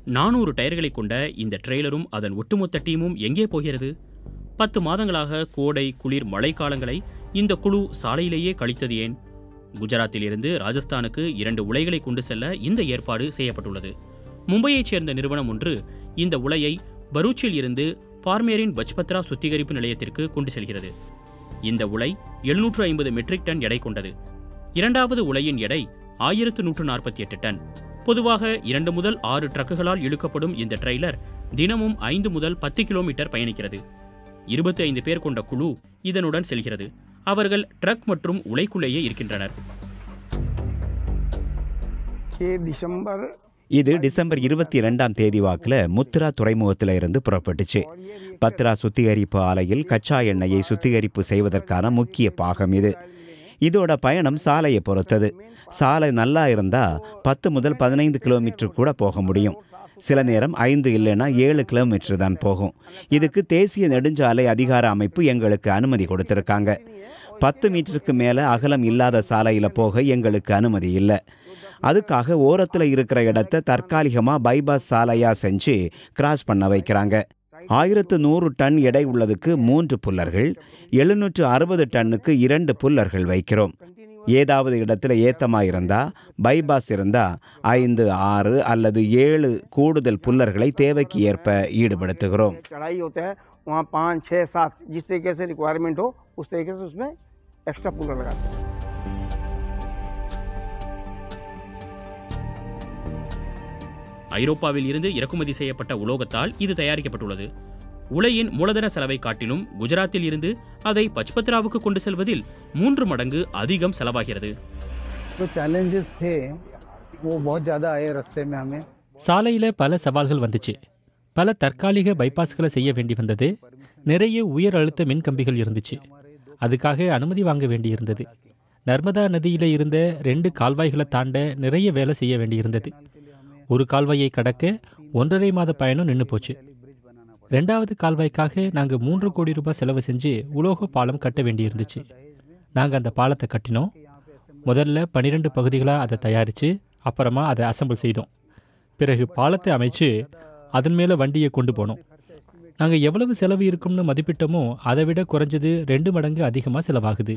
நானூறு டயர்களை கொண்ட இந்த ட்ரெய்லரும் அதன் ஒட்டுமொத்த டீமும் எங்கே போகிறது பத்து மாதங்களாக கோடை குளிர் மழைக்காலங்களை இந்த குழு சாலையிலேயே கழித்தது ஏன் குஜராத்திலிருந்து ராஜஸ்தானுக்கு இரண்டு உலைகளை கொண்டு செல்ல இந்த ஏற்பாடு செய்யப்பட்டுள்ளது மும்பையைச் சேர்ந்த நிறுவனம் ஒன்று இந்த உலையை பரூச்சில் இருந்து பார்மேரின் பச்பத்ரா சுத்திகரிப்பு நிலையத்திற்கு கொண்டு செல்கிறது இந்த உலை எழுநூற்று ஐம்பது மெட்ரிக் டன் எடை கொண்டது இரண்டாவது உலையின் எடை ஆயிரத்து நூற்று நாற்பத்தி எட்டு டன் பொதுவாக இரண்டு முதல் ஆறு ட்ரக்குகளால் இழுக்கப்படும் இந்த ட்ரெய்லர் தினமும் ஐந்து முதல் பத்து கிலோமீட்டர் பயணிக்கிறது இருபத்தி ஐந்து பேர் கொண்ட குழு இதனுடன் செல்கிறது அவர்கள் ட்ரக் மற்றும் உலைக்குள்ளேயே இருக்கின்றனர் ये दिसंबर இது டிசம்பர் இருபத்தி இரண்டாம் தேதி வாக்கில் முத்ரா துறைமுகத்தில் இருந்து புறப்பட்டுச்சு பத்ரா சுத்திகரிப்பு ஆலையில் கச்சா எண்ணெயை சுத்திகரிப்பு செய்வதற்கான முக்கிய பாகம் இது இதோட பயணம் சாலையை பொறுத்தது சாலை நல்லா இருந்தா பத்து முதல் பதினைந்து கிலோமீட்டர் கூட போக முடியும் சில நேரம் ஐந்து இல்லைன்னா ஏழு கிலோமீட்டர் தான் போகும் இதுக்கு தேசிய நெடுஞ்சாலை அதிகார அமைப்பு எங்களுக்கு அனுமதி கொடுத்துருக்காங்க பத்து மீட்டருக்கு மேலே அகலம் இல்லாத சாலையில் போக எங்களுக்கு அனுமதி இல்லை அதுக்காக ஓரத்தில் இருக்கிற இடத்த தற்காலிகமாக பைபாஸ் சாலையாக செஞ்சு கிராஸ் பண்ண வைக்கிறாங்க ஆயிரத்து நூறு டன் எடை உள்ளதுக்கு மூன்று புல்லர்கள் எழுநூற்று அறுபது டன்னுக்கு இரண்டு புல்லர்கள் வைக்கிறோம் ஏதாவது இடத்துல ஏத்தமாக இருந்தா பைபாஸ் இருந்தா ஐந்து ஆறு அல்லது ஏழு கூடுதல் புல்லர்களை தேவைக்கு ஏற்ப ஈடுபடுத்துகிறோம் चढ़ाई होता है वहाँ पाँच छः सात जिस तरीके से रिक्वायरमेंट हो उस तरीके से उसमें एक्स्ट्रा कूलर लगाते हैं ஐரோப்பாவில் இருந்து இறக்குமதி செய்யப்பட்ட உலோகத்தால் இது தயாரிக்கப்பட்டுள்ளது உலையின் மூலதன செலவை காட்டிலும் குஜராத்தில் இருந்து அதை பச்பத்ராவுக்கு கொண்டு செல்வதில் மூன்று மடங்கு அதிகம் செலவாகிறது जो चैलेंजेस थे वो बहुत ज़्यादा आए रास्ते में हमें சாலையில் பல சவால்கள் வந்துச்சு பல தற்காலிக பைபாஸ்களை செய்ய வேண்டி வந்தது நிறைய உயர் அழுத்த மின் கம்பிகள் இருந்துச்சு அதுக்காக அனுமதி வாங்க வேண்டியிருந்தது நர்மதா நதியில் இருந்த ரெண்டு கால்வாய்களை தாண்ட நிறைய வேலை செய்ய வேண்டியிருந்தது ஒரு கால்வாயை கடக்க ஒன்றரை மாத பயணம் நின்று போச்சு ரெண்டாவது கால்வாய்க்காக நாங்கள் மூன்று கோடி ரூபாய் செலவு செஞ்சு உலோக பாலம் கட்ட வேண்டியிருந்துச்சு நாங்கள் அந்த பாலத்தை கட்டினோம் முதல்ல பன்னிரெண்டு பகுதிகளாக அதை தயாரித்து அப்புறமா அதை அசெம்பிள் செய்தோம் பிறகு பாலத்தை அமைச்சு அதன் மேலே வண்டியை கொண்டு போனோம் நாங்கள் எவ்வளவு செலவு இருக்கும்னு மதிப்பிட்டோமோ அதை விட குறைஞ்சது ரெண்டு மடங்கு அதிகமாக செலவாகுது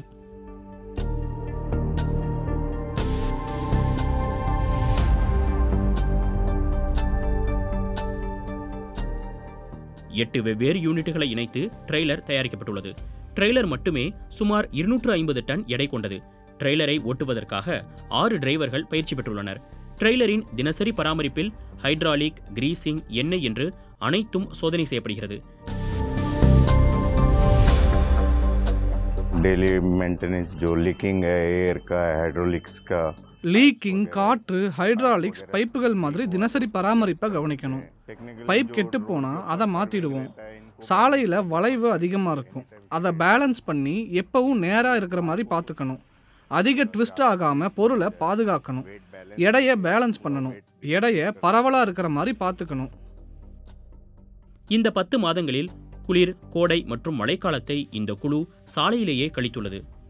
எட்டு வெவ்வேறு யூனிட்டுகளை இணைத்து ட்ரெய்லர் தயாரிக்கப்பட்டுள்ளது ட்ரெய்லர் மட்டுமே சுமார் இருநூற்று ஐம்பது டன் எடை கொண்டது ட்ரெய்லரை ஓட்டுவதற்காக ஆறு டிரைவர்கள் பயிற்சி பெற்றுள்ளனர் ட்ரெய்லரின் தினசரி பராமரிப்பில் ஹைட்ராலிக் கிரீசிங் எண்ணெய் என்று அனைத்தும் சோதனை செய்யப்படுகிறது डेली मेंटेनेंस जो लीकिंग है एयर का हाइड्रोलिक्स का லீக்கிங் காற்று ஹைட்ராலிக்ஸ் பைப்புகள் மாதிரி தினசரி பராமரிப்பை கவனிக்கணும் பைப் கெட்டு போனால் அதை மாற்றிடுவோம் சாலையில் வளைவு அதிகமாக இருக்கும் அதை பேலன்ஸ் பண்ணி எப்பவும் நேராக இருக்கிற மாதிரி பார்த்துக்கணும் அதிக ட்விஸ்ட் ஆகாமல் பொருளை பாதுகாக்கணும் எடையை பேலன்ஸ் பண்ணணும் எடையை பரவலாக இருக்கிற மாதிரி பார்த்துக்கணும் இந்த பத்து மாதங்களில் குளிர் கோடை மற்றும் மழைக்காலத்தை இந்த குழு சாலையிலேயே கழித்துள்ளது